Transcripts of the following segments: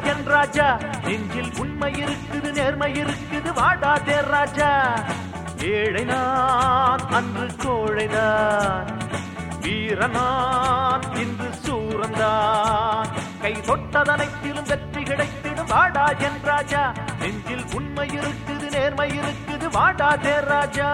என் ராஜா நெஞ்சில் உண்மை இருக்குது நேர்மை இருக்குது வாடாதே ராஜா ஏழை நான் அன்று கோழைதான் வீரனான் இன்று சூரந்தான் கை தொட்டதனைத்திலும் வெற்றி கிடைத்திடும் வாடா என் ராஜா நெஞ்சில் உண்மை இருக்குது நேர்மை இருக்குது வாடாதே ராஜா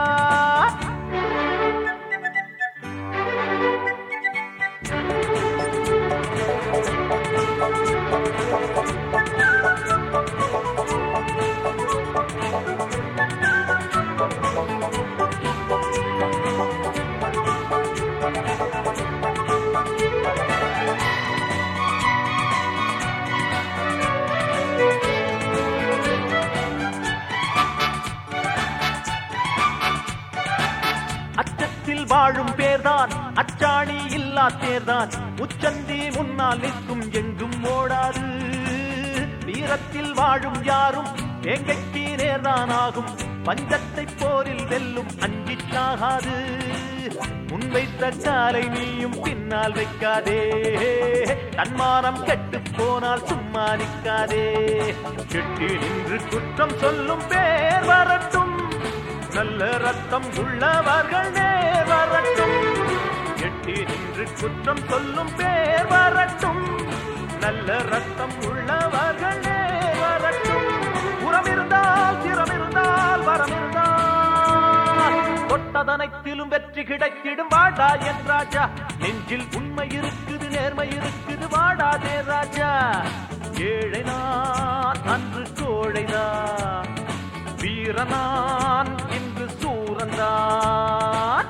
அச்சத்தில் வாழும் பேர்தான் அச்சாணி இல்லா தேர்தான் உச்சந்தி முன்னால் நிற்கும் எங்கும் ஓடாது வீரத்தில் வாழும் யாரும் எங்கைக்கு நேர்தான் ஆகும் பஞ்சத்தை போரில் வெல்லும் அஞ்சிச்சாகாது முன்வைத்த காலை நீயும் பின்னால் வைக்காதே தன்மானம் கெட்டு போனால் சும்மா நிற்காதே கெட்டி நின்று குற்றம் சொல்லும் பேர் வரட்டும் நல்ல ரத்தம் உள்ளவர்கள் நேர் வரட்டும் எட்டி நின்று குற்றம் சொல்லும் பேர் வரட்டும் நல்ல ரத்தம் உள்ளவர்கள் நேர் வரட்டும் உரம் இருந்தால் திறம் இருந்தால் வரம் இருந்தால் தொட்டதனைத்திலும் வெற்றி கிடைத்திடும் வாடா என் ராஜா நெஞ்சில் உண்மை இருக்குது நேர்மை இருக்குது வாடாதே ராஜா ஏழை நான் அன்று கோழைதான் வீரனான் இன்று சூரந்தான்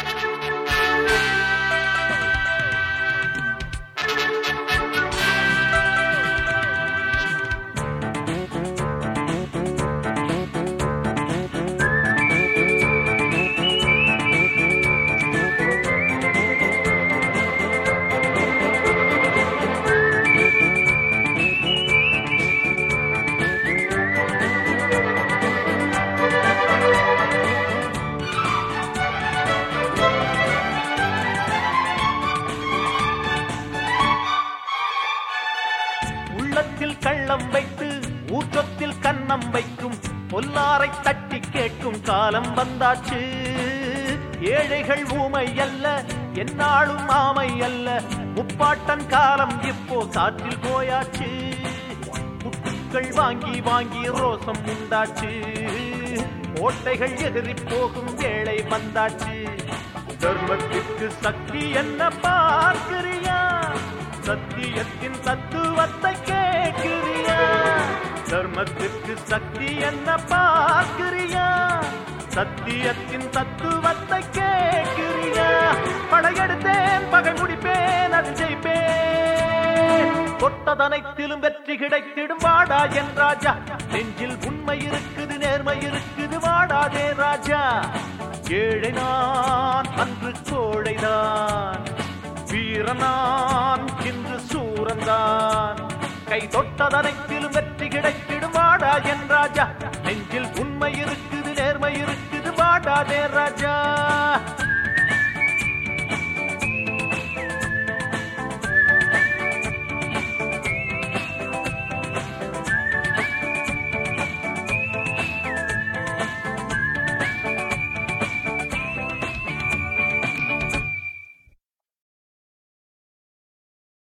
உள்ளத்தில் கள்ளம் வைத்து ஊற்றத்தில் கன்னம் வைக்கும் பொல்லாரை தட்டி கேட்கும் காலம் வந்தாச்சு ஏழைகள் ஊமை அல்ல என்னாலும் ஆமை அல்ல முப்பாட்டன் காலம் இப்போ காற்றில் போயாச்சு முட்டுக்கள் வாங்கி வாங்கி ரோசம் உண்டாச்சு கோட்டைகள் எதிரி போகும் வேளை வந்தாச்சு தர்மத்திற்கு சக்தி என்ன பார்க்கிறியா சத்தியத்தின் தத்துவத்தை கேட்கிறியா தர்மத்திற்கு சக்தி என்ன பார்க்கிறியா சத்தியத்தின் தத்துவத்தை கேட்கிறியா படையெடுத்தேன் பகை முடிப்பேன் அது ஜெயிப்பேன் தொட்டதனைத்திலும் வெற்றி கிடைத்திடும் வாடா என் ராஜா நெஞ்சில் உண்மை இருக்குது நேர்மை இருக்குது வாடாதே ராஜா ஏழை நான் அன்று கோழைதான் வீரனான் இன்று சூரந்தான் கை தொட்டதனைத்திலும் வெற்றி கிடைத்திடும் வாடா என் ராஜா நெஞ்சில் உண்மை இருக்குது நேர்மை இருக்குது வாடாதே ராஜா